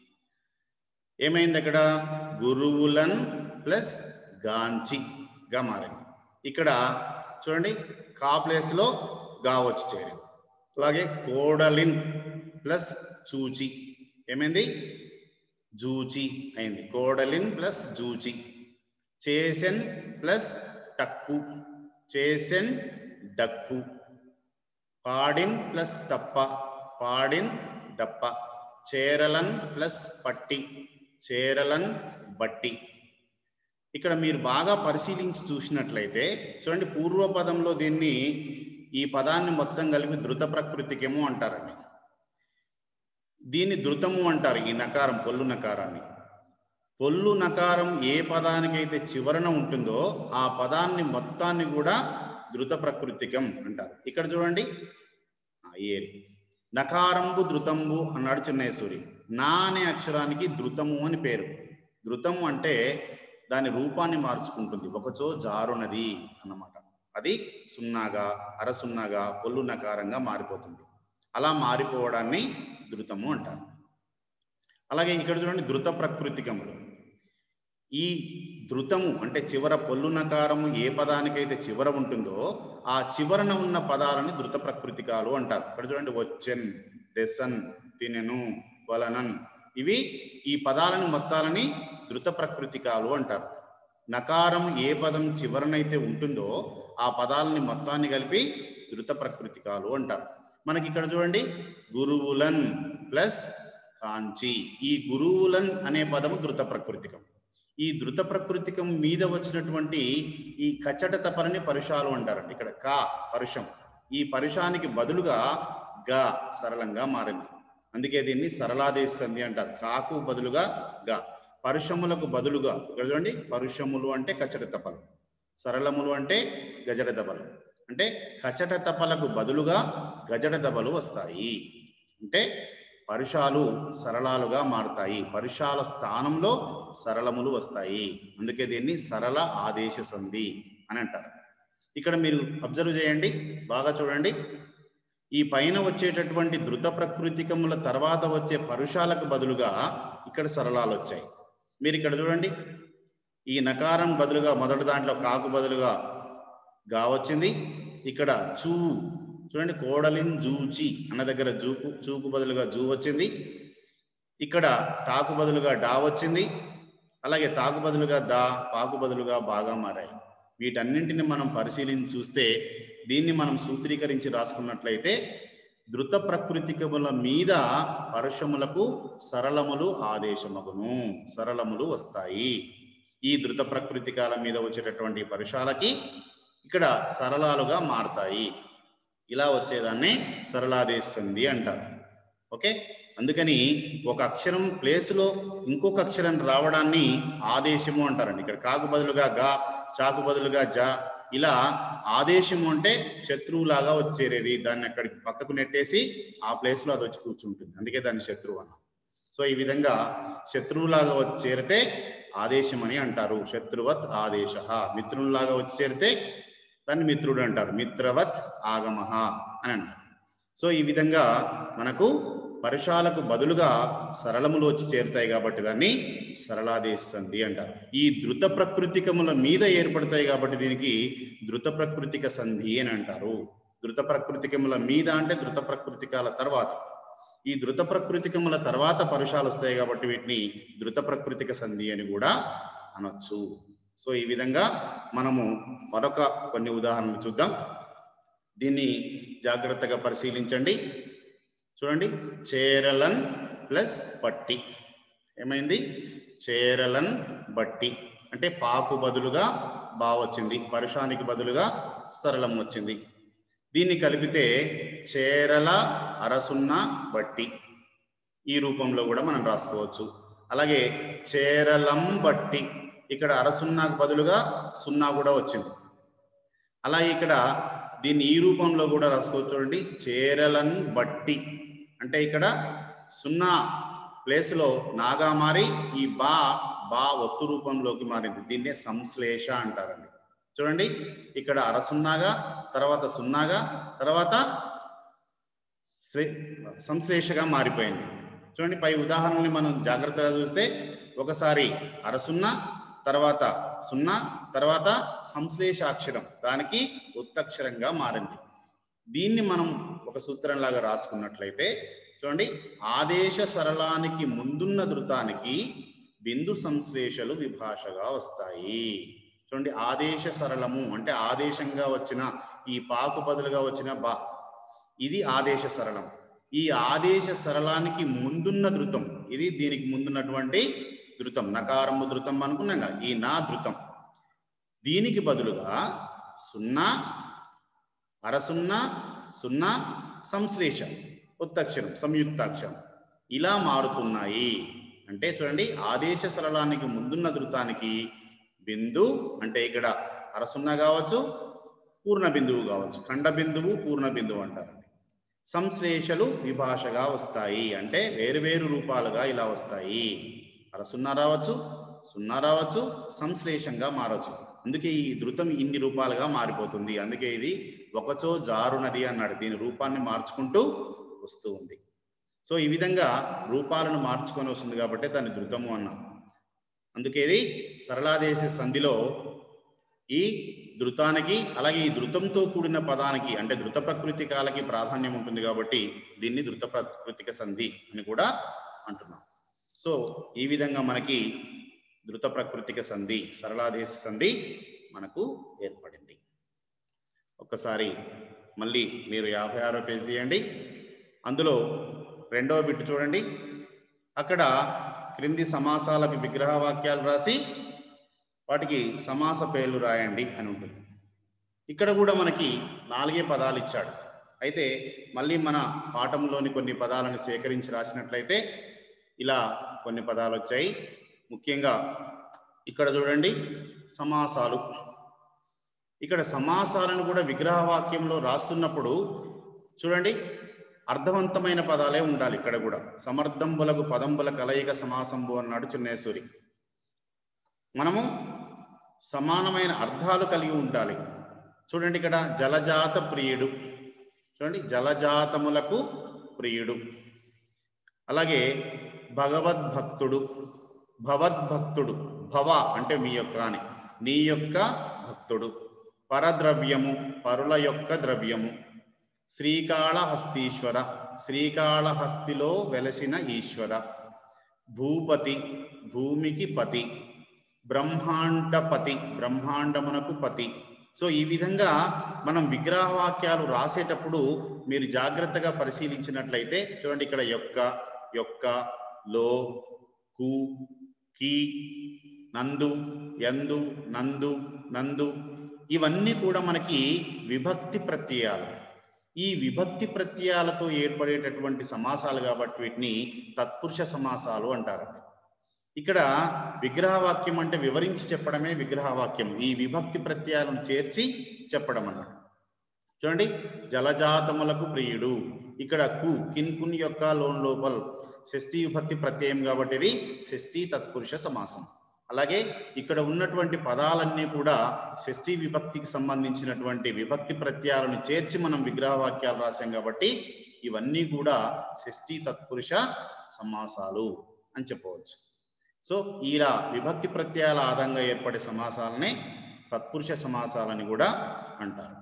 ఏమైంది అక్కడ గురువులన్ ప్లస్ గాంచి గా మారింది ఇక్కడ చూడండి కా ప్లేస్ లో గా వచ్చి చేరింది అలాగే కోడలిన్ ప్లస్ చూచి ఏమైంది జూచి అయింది కోడలిన్ ప్లస్ జూచి చేసెన్ ప్లస్ టక్కు చేసెన్ డక్కు పాడిన్ ప్లస్ తప్ప పాడిన్ దప్ప చేరలన్ ప్లస్ పట్టి చేరలన్ బట్టి ఇక్కడ మీరు బాగా పరిశీలించి చూసినట్లయితే చూడండి పూర్వపదంలో దీన్ని ఈ పదాన్ని మొత్తం కలిపి ధృత ప్రకృతికేమో అంటారండి దీన్ని ధృతము అంటారు ఈ నకారం పొల్లు నకారాన్ని పొల్లు నకారం ఏ పదానికైతే చివరన ఉంటుందో ఆ పదాన్ని మొత్తాన్ని కూడా ధృత ప్రకృతికం అంటారు ఇక్కడ చూడండి ఆ, ఏరి నకారంబు ధృతంబు అన్నాడు చిన్నయసూరి నా అనే అక్షరానికి ధృతము అని పేరు ధృతము అంటే దాని రూపాన్ని మార్చుకుంటుంది ఒకచో జారునది అన్నమాట అది సున్నాగా అరసున్నాగా పొల్లు నకారంగా మారిపోతుంది అలా మారిపోవడాన్ని ధృతము అంటారు అలాగే ఇక్కడ చూడండి ధృత ప్రకృతికములు ఈ ధృతము అంటే చివర పొల్లు నకారము ఏ పదానికైతే చివర ఉంటుందో ఆ చివరన ఉన్న పదాలని ధృత ప్రకృతికాలు అంటారు ఇక్కడ చూడండి వచ్చెన్ దెసన్ తినెను వలనన్ ఇవి ఈ పదాలను మొత్తాలని ధృత ప్రకృతికాలు అంటారు నకారం ఏ పదం చివరనైతే ఉంటుందో ఆ పదాలని మొత్తాన్ని కలిపి ధృత ప్రకృతికాలు అంటారు మనకి ఇక్కడ చూడండి గురువులన్ ప్లస్ కాంచి ఈ గురువులన్ అనే పదము ధృత ప్రకృతికం ఈ ధృత ప్రకృతికం మీద వచ్చినటువంటి ఈ కచ్చట తపరని పరుషాలు అంటారండి ఇక్కడ కా పరుషం ఈ పరుషానికి బదులుగా గా సరళంగా మారింది అందుకే దీన్ని సరళాదేశ సంధి అంటారు కాకు బదులుగా గా పరుషములకు బదులుగా ఇక్కడ చూడండి పరుషములు అంటే కచ్చట తపలు సరళములు అంటే గజడ దబలు అంటే కచట తపలకు బదులుగా గజడ దబలు వస్తాయి అంటే పరుషాలు సరళాలుగా మారుతాయి పరుషాల స్థానంలో సరళములు వస్తాయి అందుకే దీన్ని సరళ ఆదేశ సంధి అని అంటారు ఇక్కడ మీరు అబ్జర్వ్ చేయండి బాగా చూడండి ఈ పైన వచ్చేటటువంటి ధృత ప్రకృతికముల తర్వాత వచ్చే పరుషాలకు బదులుగా ఇక్కడ సరళాలు వచ్చాయి మీరు ఇక్కడ చూడండి ఈ నకారం బదులుగా మొదటి దాంట్లో కాకు బదులుగా గా వచ్చింది ఇక్కడ చూ చూడండి కోడలిన్ జూచి అన్న దగ్గర జూకు చూకు బదులుగా జూ వచ్చింది ఇక్కడ టాకు బదులుగా డా వచ్చింది అలాగే తాకు బదులుగా దా పాకు బదులుగా బాగా మారాయి వీటన్నింటిని మనం పరిశీలించి చూస్తే దీన్ని మనం సూత్రీకరించి రాసుకున్నట్లయితే ధృత ప్రకృతికముల మీద పరుషములకు సరళములు ఆదేశమగును సరళములు వస్తాయి ఈ ధృత ప్రకృతికాల మీద వచ్చేటటువంటి పరుషాలకి ఇక్కడ సరళాలుగా మారతాయి ఇలా వచ్చేదాన్ని సరళాదేశ సంధి అంటారు ఓకే అందుకని ఒక అక్షరం ప్లేస్లో ఇంకొక అక్షరం రావడాన్ని ఆదేశము అంటారండి ఇక్కడ కాకు బదులుగా గా చాకు బదులుగా జా ఇలా ఆదేశము అంటే శత్రువులాగా వచ్చేరేది దాన్ని అక్కడికి పక్కకు నెట్టేసి ఆ ప్లేస్లో అది వచ్చి కూర్చుంటుంది అందుకే దాన్ని శత్రువు అన్నాం సో ఈ విధంగా శత్రువులాగా వచ్చి చేరితే ఆదేశం అని అంటారు శత్రువత్ ఆదేశ మిత్రునిలాగా వచ్చి చేరితే దాన్ని మిత్రుడు అంటారు మిత్రవత్ ఆగమహ అని అంటారు సో ఈ విధంగా మనకు పరుషాలకు బదులుగా సరళములు వచ్చి చేరుతాయి కాబట్టి దాన్ని సరళాదేశ సంధి అంటారు ఈ ధృత ప్రకృతికముల మీద ఏర్పడతాయి కాబట్టి దీనికి ధృత ప్రకృతిక సంధి అని అంటారు ధృత ప్రకృతికముల మీద అంటే ధృత ప్రకృతికాల తర్వాత ఈ ధృత ప్రకృతికముల తర్వాత పరుషాలు వస్తాయి కాబట్టి వీటిని ధృత ప్రకృతిక సంధి అని కూడా అనొచ్చు సో ఈ విధంగా మనము మరొక కొన్ని ఉదాహరణలు చూద్దాం దీన్ని జాగ్రత్తగా పరిశీలించండి చూడండి చేరలన్ ప్లస్ పట్టి ఏమైంది చేరలన్ బట్టి అంటే పాకు బదులుగా బా వచ్చింది పరుషానికి బదులుగా సరళం వచ్చింది దీన్ని కలిపితే చేరల అరసున్న బట్టి ఈ రూపంలో కూడా మనం రాసుకోవచ్చు అలాగే చేరలం బట్టి ఇక్కడ అరసున్నాకు బదులుగా సున్నా కూడా వచ్చింది అలాగే ఇక్కడ దీన్ని ఈ రూపంలో కూడా రాసుకోవచ్చు చూడండి చేరలన్ బట్టి అంటే ఇక్కడ సున్నా ప్లేస్లో నాగా మారి ఈ బా బా ఒత్తు రూపంలోకి మారింది దీన్నే సంశ్లేష అంటారండి చూడండి ఇక్కడ అరసున్నాగా తర్వాత సున్నాగా తర్వాత సంశ్లేషగా మారిపోయింది చూడండి పై ఉదాహరణని మనం జాగ్రత్తగా చూస్తే ఒకసారి అరసున్నా తర్వాత సున్నా తర్వాత సంశ్లేషాక్షరం దానికి ఉత్తక్షరంగా మారింది దీన్ని మనం ఒక సూత్రంలాగా రాసుకున్నట్లయితే చూడండి ఆదేశ సరళానికి ముందున్న ధృతానికి బిందు సంశ్లేషలు విభాషగా వస్తాయి చూడండి ఆదేశ సరళము అంటే ఆదేశంగా వచ్చిన ఈ పాకు బదులుగా వచ్చిన బా ఇది ఆదేశ సరళం ఈ ఆదేశ సరళానికి ముందున్న ధృతం ఇది దీనికి ముందున్నటువంటి ధృతం నకారము ధృతం అనుకున్నాం కదా ఈ నా ధృతం దీనికి బదులుగా సున్నా అరసున్నా సున్నా సంశ్లేష ఉత్తక్షరం సంయుక్తాక్షరం ఇలా మారుతున్నాయి అంటే చూడండి ఆదేశ సరళానికి ముందున్న ధృతానికి బిందు అంటే ఇక్కడ అరసున్నా కావచ్చు పూర్ణ బిందువు కావచ్చు ఖండ బిందువు పూర్ణ బిందువు అంటారు సంశ్లేషలు విభాషగా వస్తాయి అంటే వేరువేరు రూపాలుగా ఇలా వస్తాయి అర సున్నా రావచ్చు సున్నా రావచ్చు సంశ్లేషంగా మారవచ్చు అందుకే ఈ ధృతం ఇన్ని రూపాలుగా మారిపోతుంది అందుకే ఇది ఒకచో జారునది అన్నాడు దీని రూపాన్ని మార్చుకుంటూ వస్తూ ఉంది సో ఈ విధంగా రూపాలను మార్చుకొని వస్తుంది కాబట్టి దాన్ని ధృతము అన్నాం అందుకే ఇది సరళాదేశ సంధిలో ఈ ధృతానికి అలాగే ఈ ధృతంతో కూడిన పదానికి అంటే ధృత ప్రకృతికాలకి ప్రాధాన్యం ఉంటుంది కాబట్టి దీన్ని ధృత ప్రకృతిక సంధి అని కూడా అంటున్నాం సో ఈ విధంగా మనకి ధృత ప్రకృతిక సంధి సరళాదేశ సంధి మనకు ఏర్పడింది ఒక్కసారి మళ్ళీ మీరు యాభై ఆరో పేజ్ తీయండి అందులో రెండవ బిట్టు చూడండి అక్కడ క్రింది సమాసాలకు విగ్రహ వాక్యాలు రాసి వాటికి సమాస పేర్లు రాయండి అని ఉంటుంది ఇక్కడ కూడా మనకి నాలుగే పదాలు ఇచ్చాడు అయితే మళ్ళీ మన పాఠంలోని కొన్ని పదాలను సేకరించి రాసినట్లయితే ఇలా కొన్ని పదాలు వచ్చాయి ముఖ్యంగా ఇక్కడ చూడండి సమాసాలు ఇక్కడ సమాసాలను కూడా విగ్రహ వాక్యంలో రాస్తున్నప్పుడు చూడండి అర్థవంతమైన పదాలే ఉండాలి ఇక్కడ కూడా సమర్థంబులకు పదంబుల కలయిక సమాసంబు అన్నాడు చిన్నేశ్వరి మనము సమానమైన అర్థాలు కలిగి ఉండాలి చూడండి ఇక్కడ జలజాత ప్రియుడు చూడండి జలజాతములకు ప్రియుడు అలాగే భగవద్భక్తుడు భవద్భక్తుడు భవ అంటే మీ యొక్క అని నీ యొక్క భక్తుడు పరద్రవ్యము పరుల యొక్క ద్రవ్యము శ్రీకాళహస్తీశ్వర శ్రీకాళహస్తిలో వెలసిన ఈశ్వర భూపతి భూమికి పతి బ్రహ్మాండపతి బ్రహ్మాండమునకు పతి సో ఈ విధంగా మనం విగ్రహ వాక్యాలు రాసేటప్పుడు మీరు జాగ్రత్తగా పరిశీలించినట్లయితే చూడండి ఇక్కడ యొక్క యొక్క లో కు కి నందు ఎందు నందు నందు ఇవన్నీ కూడా మనకి విభక్తి ప్రత్యయాలు ఈ విభక్తి ప్రత్యయాలతో ఏర్పడేటటువంటి సమాసాలు కాబట్టి వీటిని తత్పురుష సమాసాలు అంటారండి ఇక్కడ విగ్రహవాక్యం అంటే వివరించి చెప్పడమే విగ్రహవాక్యం ఈ విభక్తి ప్రత్యయాలను చేర్చి చెప్పడం అన్నమాట చూడండి జలజాతములకు ప్రియుడు ఇక్కడ కు కిన్ కున్ యొక్క లోన్ లోపల్ షష్ఠీ విభక్తి ప్రత్యయం కాబట్టి ఇది షష్ఠీ తత్పురుష సమాసం అలాగే ఇక్కడ ఉన్నటువంటి పదాలన్నీ కూడా షష్ఠీ విభక్తికి సంబంధించినటువంటి విభక్తి ప్రత్యయాలను చేర్చి మనం విగ్రహ వాక్యాలు రాసాం కాబట్టి ఇవన్నీ కూడా షష్ఠీ తత్పురుష సమాసాలు అని చెప్పవచ్చు సో ఇలా విభక్తి ప్రత్యయాల ఆధారంగా ఏర్పడే సమాసాలనే తత్పురుష సమాసాలని కూడా అంటారు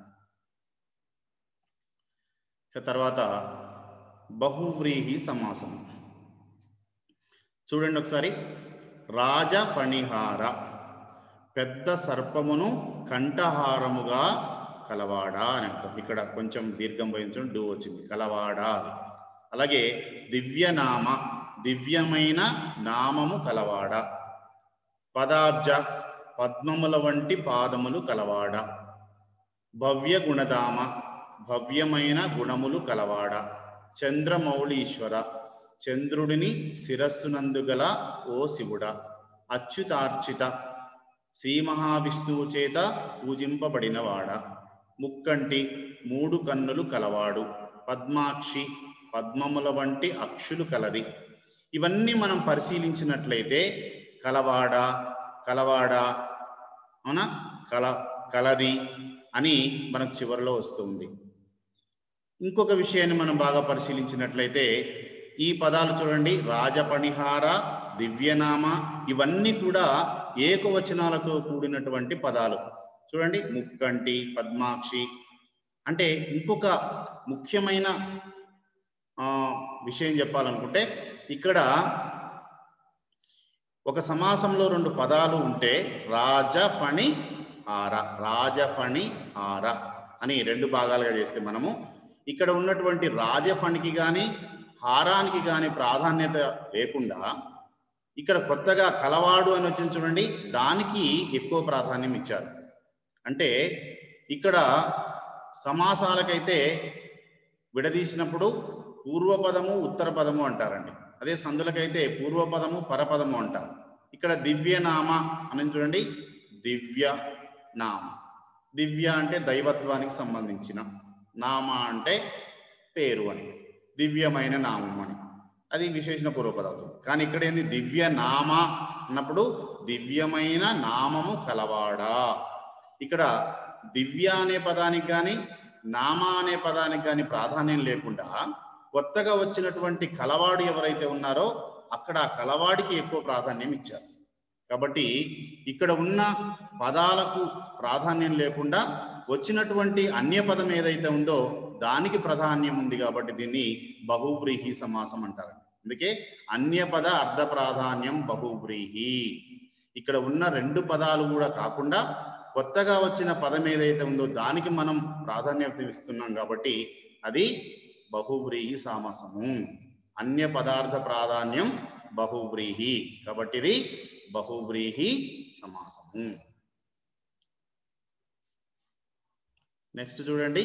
ఇక తర్వాత బహువ్రీహి సమాసం చూడండి ఒకసారి రాజ ఫణిహార పెద్ద సర్పమును కంఠహారముగా కలవాడా అని అర్థం ఇక్కడ కొంచెం దీర్ఘం పోయించడం డూ వచ్చింది కలవాడా అలాగే దివ్యనామ దివ్యమైన నామము కలవాడ పదాబ్జ పద్మముల వంటి పాదములు కలవాడ భవ్య గుణధామ భవ్యమైన గుణములు కలవాడ చంద్రమౌళీశ్వర చంద్రుడిని శిరస్సునందు గల ఓ శివుడ అచ్యుతార్చిత శ్రీ మహావిష్ణువు చేత పూజింపబడినవాడ ముక్కంటి మూడు కన్నులు కలవాడు పద్మాక్షి పద్మముల వంటి అక్షులు కలది ఇవన్నీ మనం పరిశీలించినట్లయితే కలవాడ కలవాడ అవునా కల కలది అని మనకు చివరిలో వస్తుంది ఇంకొక విషయాన్ని మనం బాగా పరిశీలించినట్లయితే ఈ పదాలు చూడండి రాజపణిహార దివ్యనామ ఇవన్నీ కూడా ఏకవచనాలతో కూడినటువంటి పదాలు చూడండి ముక్కంటి పద్మాక్షి అంటే ఇంకొక ముఖ్యమైన ఆ, విషయం చెప్పాలనుకుంటే ఇక్కడ ఒక సమాసంలో రెండు పదాలు ఉంటే రాజఫణి ఆర రాజఫణి ఆర అని రెండు భాగాలుగా చేస్తే మనము ఇక్కడ ఉన్నటువంటి రాజఫణికి కానీ హారానికి కానీ ప్రాధాన్యత లేకుండా ఇక్కడ కొత్తగా కలవాడు అని వచ్చింది చూడండి దానికి ఎక్కువ ప్రాధాన్యం ఇచ్చారు అంటే ఇక్కడ సమాసాలకైతే విడదీసినప్పుడు పూర్వపదము ఉత్తర పదము అంటారండి అదే సందులకైతే పూర్వపదము పరపదము అంటారు ఇక్కడ దివ్యనామ అని చూడండి దివ్య నామ దివ్య అంటే దైవత్వానికి సంబంధించిన నామ అంటే పేరు అని దివ్యమైన నామం అని అది విశేషణ పూర్వపదం అవుతుంది కానీ ఇక్కడ ఏంది దివ్య నామ అన్నప్పుడు దివ్యమైన నామము కలవాడా ఇక్కడ దివ్య అనే పదానికి కానీ నామ అనే పదానికి కానీ ప్రాధాన్యం లేకుండా కొత్తగా వచ్చినటువంటి కలవాడు ఎవరైతే ఉన్నారో అక్కడ ఆ కలవాడికి ఎక్కువ ప్రాధాన్యం ఇచ్చారు కాబట్టి ఇక్కడ ఉన్న పదాలకు ప్రాధాన్యం లేకుండా వచ్చినటువంటి అన్య పదం ఏదైతే ఉందో దానికి ప్రాధాన్యం ఉంది కాబట్టి దీన్ని బహువ్రీహి సమాసం అంటారు అందుకే అన్య పద అర్ధ ప్రాధాన్యం బహువ్రీహి ఇక్కడ ఉన్న రెండు పదాలు కూడా కాకుండా కొత్తగా వచ్చిన పదం ఏదైతే ఉందో దానికి మనం ప్రాధాన్యత ఇస్తున్నాం కాబట్టి అది బహువ్రీహి సామసము అన్య పదార్థ ప్రాధాన్యం బహువ్రీహి కాబట్టి ఇది బహువ్రీహి సమాసము నెక్స్ట్ చూడండి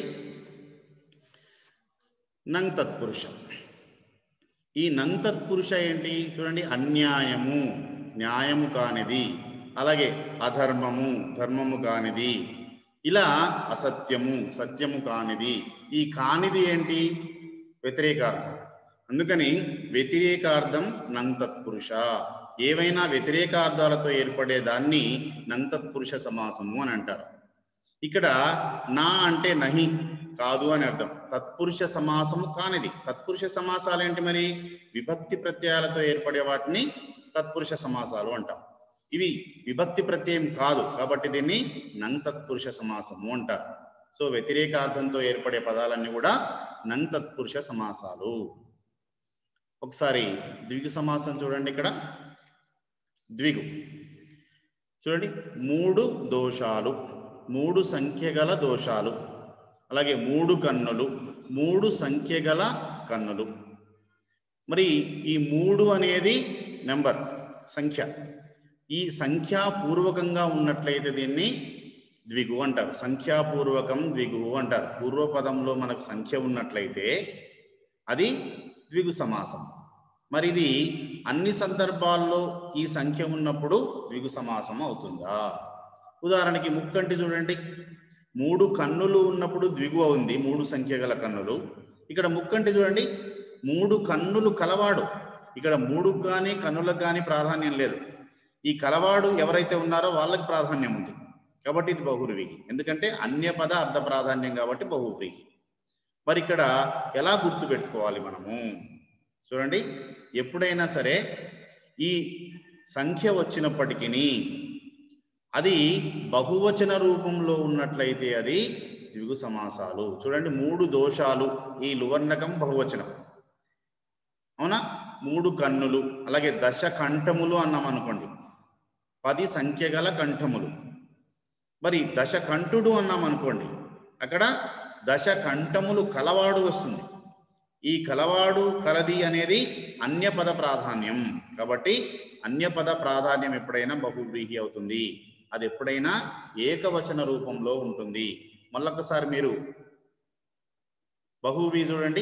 నంగ్ తత్పురుష ఈ నంగ్ తత్పురుష ఏంటి చూడండి అన్యాయము న్యాయము కానిది అలాగే అధర్మము ధర్మము కానిది ఇలా అసత్యము సత్యము కానిది ఈ కానిది ఏంటి వ్యతిరేకార్థం అందుకని వ్యతిరేకార్థం నంగ్ తత్పురుష ఏవైనా వ్యతిరేకార్థాలతో ఏర్పడే దాన్ని నంగ్ తత్పురుష సమాసము అని అంటారు ఇక్కడ నా అంటే నహి కాదు అని అర్థం తత్పురుష సమాసము కానిది తత్పురుష సమాసాలు ఏంటి మరి విభక్తి ప్రత్యయాలతో ఏర్పడే వాటిని తత్పురుష సమాసాలు అంటాం ఇవి విభక్తి ప్రత్యయం కాదు కాబట్టి దీన్ని నంగ్ తత్పురుష సమాసము అంటారు సో వ్యతిరేకార్థంతో ఏర్పడే పదాలన్నీ కూడా నంగ్ తత్పురుష సమాసాలు ఒకసారి ద్విగు సమాసం చూడండి ఇక్కడ ద్విగు చూడండి మూడు దోషాలు మూడు సంఖ్య గల దోషాలు అలాగే మూడు కన్నులు మూడు సంఖ్య గల కన్నులు మరి ఈ మూడు అనేది నెంబర్ సంఖ్య ఈ సంఖ్యాపూర్వకంగా ఉన్నట్లయితే దీన్ని ద్విగు అంటారు సంఖ్యాపూర్వకం ద్విగు అంటారు పూర్వపదంలో మనకు సంఖ్య ఉన్నట్లయితే అది ద్విగు సమాసం మరి ఇది అన్ని సందర్భాల్లో ఈ సంఖ్య ఉన్నప్పుడు ద్విగు సమాసం అవుతుందా ఉదాహరణకి ముక్కంటి చూడండి మూడు కన్నులు ఉన్నప్పుడు ద్విగు ఉంది మూడు సంఖ్య గల కన్నులు ఇక్కడ ముక్కంటి చూడండి మూడు కన్నులు కలవాడు ఇక్కడ మూడు కానీ కన్నులకు కానీ ప్రాధాన్యం లేదు ఈ కలవాడు ఎవరైతే ఉన్నారో వాళ్ళకి ప్రాధాన్యం ఉంది కాబట్టి ఇది బహువ్రీహి ఎందుకంటే అన్య పద అర్ధ ప్రాధాన్యం కాబట్టి బహువ్రీహి మరి ఇక్కడ ఎలా గుర్తు పెట్టుకోవాలి మనము చూడండి ఎప్పుడైనా సరే ఈ సంఖ్య వచ్చినప్పటికీ అది బహువచన రూపంలో ఉన్నట్లయితే అది ద్విగు సమాసాలు చూడండి మూడు దోషాలు ఈ లువర్ణకం బహువచనం అవునా మూడు కన్నులు అలాగే దశ కంఠములు అన్నాం అనుకోండి పది సంఖ్య గల కంఠములు మరి దశ కంఠుడు అన్నాం అనుకోండి అక్కడ దశ కంఠములు కలవాడు వస్తుంది ఈ కలవాడు కలది అనేది అన్యపద ప్రాధాన్యం కాబట్టి అన్యపద ప్రాధాన్యం ఎప్పుడైనా బహువ్రీహి అవుతుంది అది ఎప్పుడైనా ఏకవచన రూపంలో ఉంటుంది మళ్ళొకసారి మీరు బహువ్రీ చూడండి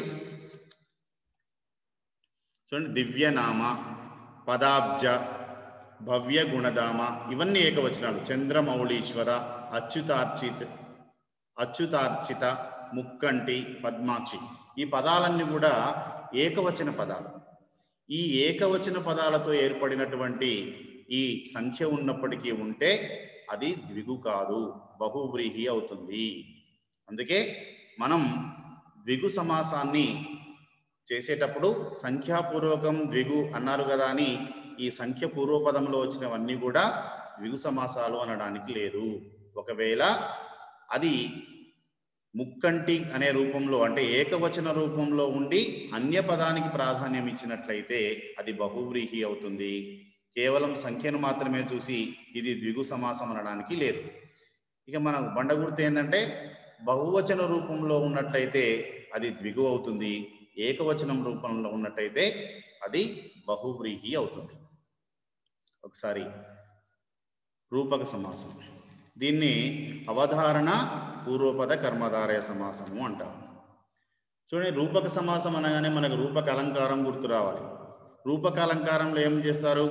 చూడండి దివ్యనామ పదాబ్జ భవ్య గుణధామ ఇవన్నీ ఏకవచనాలు చంద్రమౌళీశ్వర అచ్యుతార్చిత అచ్యుతార్చిత ముక్కంటి పద్మాక్షి ఈ పదాలన్నీ కూడా ఏకవచన పదాలు ఈ ఏకవచన పదాలతో ఏర్పడినటువంటి ఈ సంఖ్య ఉన్నప్పటికీ ఉంటే అది ద్విగు కాదు బహువ్రీహి అవుతుంది అందుకే మనం ద్విగు సమాసాన్ని చేసేటప్పుడు సంఖ్యాపూర్వకం ద్విగు అన్నారు కదా అని ఈ సంఖ్య పూర్వపదంలో వచ్చినవన్నీ కూడా ద్విగు సమాసాలు అనడానికి లేదు ఒకవేళ అది ముక్కంటి అనే రూపంలో అంటే ఏకవచన రూపంలో ఉండి అన్య పదానికి ప్రాధాన్యం ఇచ్చినట్లయితే అది బహువ్రీహి అవుతుంది కేవలం సంఖ్యను మాత్రమే చూసి ఇది ద్విగు సమాసం అనడానికి లేదు ఇక మన బండ గుర్తు ఏంటంటే బహువచన రూపంలో ఉన్నట్లయితే అది ద్విగు అవుతుంది ఏకవచనం రూపంలో ఉన్నట్టయితే అది బహువ్రీహి అవుతుంది ఒకసారి రూపక సమాసం దీన్ని అవధారణ పూర్వపద కర్మధారయ సమాసము అంటారు చూడండి రూపక సమాసం అనగానే మనకు రూపక అలంకారం గుర్తు రావాలి రూపక అలంకారంలో ఏం చేస్తారు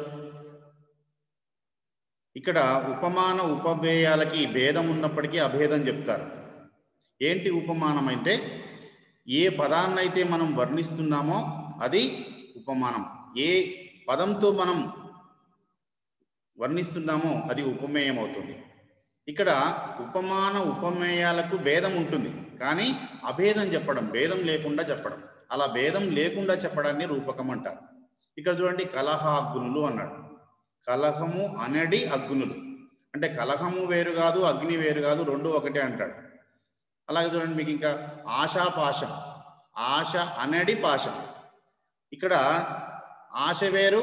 ఇక్కడ ఉపమాన ఉపభేయాలకి భేదం ఉన్నప్పటికీ అభేదం చెప్తారు ఏంటి ఉపమానం అంటే ఏ పదాన్నైతే మనం వర్ణిస్తున్నామో అది ఉపమానం ఏ పదంతో మనం వర్ణిస్తున్నామో అది ఉపమేయం అవుతుంది ఇక్కడ ఉపమాన ఉపమేయాలకు భేదం ఉంటుంది కానీ అభేదం చెప్పడం భేదం లేకుండా చెప్పడం అలా భేదం లేకుండా చెప్పడాన్ని రూపకం అంటారు ఇక్కడ చూడండి కలహ అగ్నులు అన్నాడు కలహము అనడి అగ్నులు అంటే కలహము వేరు కాదు అగ్ని వేరు కాదు రెండు ఒకటే అంటాడు అలాగే చూడండి మీకు ఇంకా ఆశా పాశం ఆశ అనడి పాశం ఇక్కడ ఆశ వేరు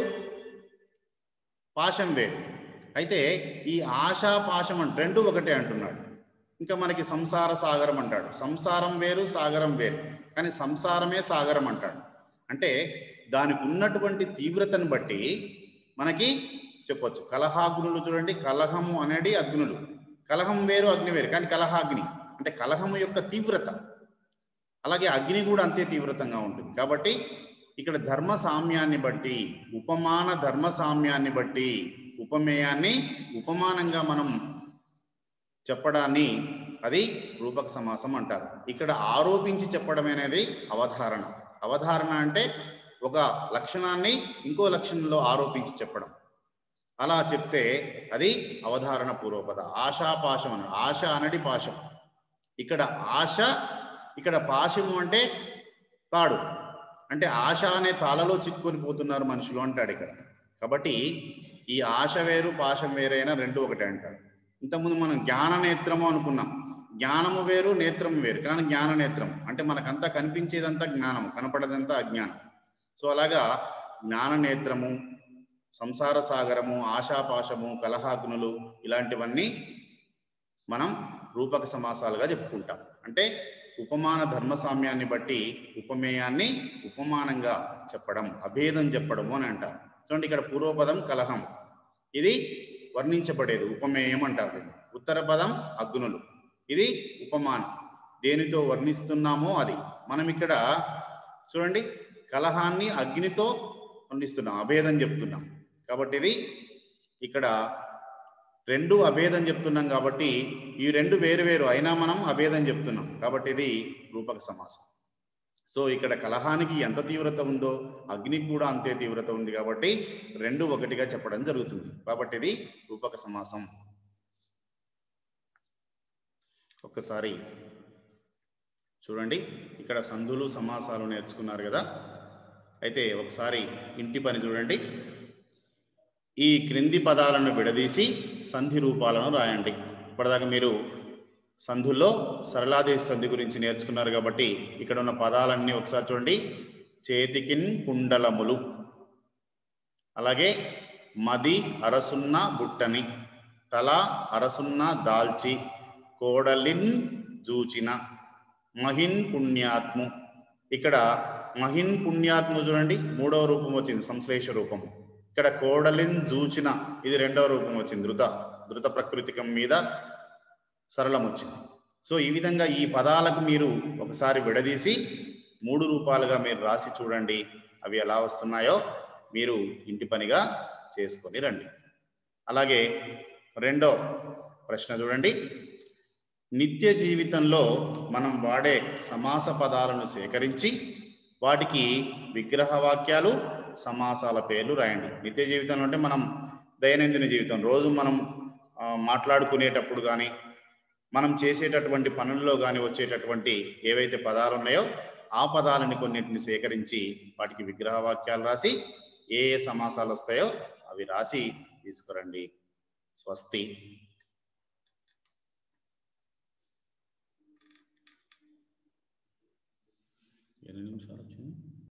పాశం వేరు అయితే ఈ ఆశా పాశం అంటే రెండు ఒకటే అంటున్నాడు ఇంకా మనకి సంసార సాగరం అంటాడు సంసారం వేరు సాగరం వేరు కానీ సంసారమే సాగరం అంటాడు అంటే దానికి ఉన్నటువంటి తీవ్రతను బట్టి మనకి చెప్పొచ్చు కలహాగ్నులు చూడండి కలహము అనేది అగ్నులు కలహం వేరు అగ్ని వేరు కానీ కలహాగ్ని అంటే కలహము యొక్క తీవ్రత అలాగే అగ్ని కూడా అంతే తీవ్రతంగా ఉంటుంది కాబట్టి ఇక్కడ ధర్మ సామ్యాన్ని బట్టి ఉపమాన ధర్మ సామ్యాన్ని బట్టి ఉపమేయాన్ని ఉపమానంగా మనం చెప్పడాన్ని అది రూపక సమాసం అంటారు ఇక్కడ ఆరోపించి చెప్పడం అనేది అవధారణ అవధారణ అంటే ఒక లక్షణాన్ని ఇంకో లక్షణంలో ఆరోపించి చెప్పడం అలా చెప్తే అది అవధారణ పూర్వపద ఆశాపాశం అని ఆశ అనడి పాశం ఇక్కడ ఆశ ఇక్కడ పాశము అంటే తాడు అంటే ఆశ అనే తాళలో చిక్కుకొని పోతున్నారు మనుషులు అంటాడు ఇక్కడ కాబట్టి ఈ ఆశ వేరు పాశం వేరైనా రెండు ఒకటే అంటాడు ఇంతకుముందు మనం జ్ఞాన నేత్రము అనుకున్నాం జ్ఞానము వేరు నేత్రము వేరు కానీ జ్ఞాన నేత్రం అంటే మనకంతా కనిపించేదంతా జ్ఞానం కనపడదంతా అజ్ఞానం సో అలాగా జ్ఞాన నేత్రము సంసార సాగరము ఆశాపాశము కలహాగ్నులు ఇలాంటివన్నీ మనం రూపక సమాసాలుగా చెప్పుకుంటాం అంటే ఉపమాన ధర్మ సామ్యాన్ని బట్టి ఉపమేయాన్ని ఉపమానంగా చెప్పడం అభేదం చెప్పడము అని అంటారు చూడండి ఇక్కడ పూర్వపదం కలహం ఇది వర్ణించబడేది ఉపమేయం అంటారు దీన్ని ఉత్తర పదం అగ్నులు ఇది ఉపమానం దేనితో వర్ణిస్తున్నామో అది మనం ఇక్కడ చూడండి కలహాన్ని అగ్నితో వర్ణిస్తున్నాం అభేదం చెప్తున్నాం కాబట్టి ఇది ఇక్కడ రెండు అభేదం చెప్తున్నాం కాబట్టి ఈ రెండు వేరు వేరు అయినా మనం అభేదం చెప్తున్నాం కాబట్టి ఇది రూపక సమాసం సో ఇక్కడ కలహానికి ఎంత తీవ్రత ఉందో అగ్నికి కూడా అంతే తీవ్రత ఉంది కాబట్టి రెండు ఒకటిగా చెప్పడం జరుగుతుంది కాబట్టి ఇది రూపక సమాసం ఒక్కసారి చూడండి ఇక్కడ సంధులు సమాసాలు నేర్చుకున్నారు కదా అయితే ఒకసారి ఇంటి పని చూడండి ఈ క్రింది పదాలను విడదీసి సంధి రూపాలను రాయండి ఇప్పటిదాకా మీరు సంధుల్లో సరళాదేశ సంధి గురించి నేర్చుకున్నారు కాబట్టి ఇక్కడ ఉన్న పదాలన్నీ ఒకసారి చూడండి చేతికిన్ కుండలములు అలాగే మది అరసున్న బుట్టని తల అరసున్న దాల్చి కోడలిన్ జూచిన మహిన్ పుణ్యాత్ము ఇక్కడ మహిన్ పుణ్యాత్ము చూడండి మూడవ రూపం వచ్చింది సంశ్లేష రూపము ఇక్కడ కోడలిన్ జూచిన ఇది రెండవ రూపం వచ్చింది ధృత ధృత ప్రకృతికం మీద సరళం వచ్చింది సో ఈ విధంగా ఈ పదాలకు మీరు ఒకసారి విడదీసి మూడు రూపాలుగా మీరు రాసి చూడండి అవి ఎలా వస్తున్నాయో మీరు ఇంటి పనిగా చేసుకొని రండి అలాగే రెండో ప్రశ్న చూడండి నిత్య జీవితంలో మనం వాడే సమాస పదాలను సేకరించి వాటికి విగ్రహ వాక్యాలు సమాసాల పేర్లు రాయండి నిత్య జీవితంలో అంటే మనం దైనందిన జీవితం రోజు మనం ఆ, మాట్లాడుకునేటప్పుడు కానీ మనం చేసేటటువంటి పనుల్లో కానీ వచ్చేటటువంటి ఏవైతే పదాలు ఉన్నాయో ఆ పదాలని కొన్నింటిని సేకరించి వాటికి విగ్రహ వాక్యాలు రాసి ఏ ఏ సమాసాలు వస్తాయో అవి రాసి తీసుకురండి స్వస్తి ఎన్ని నిమిషాలు వచ్చింది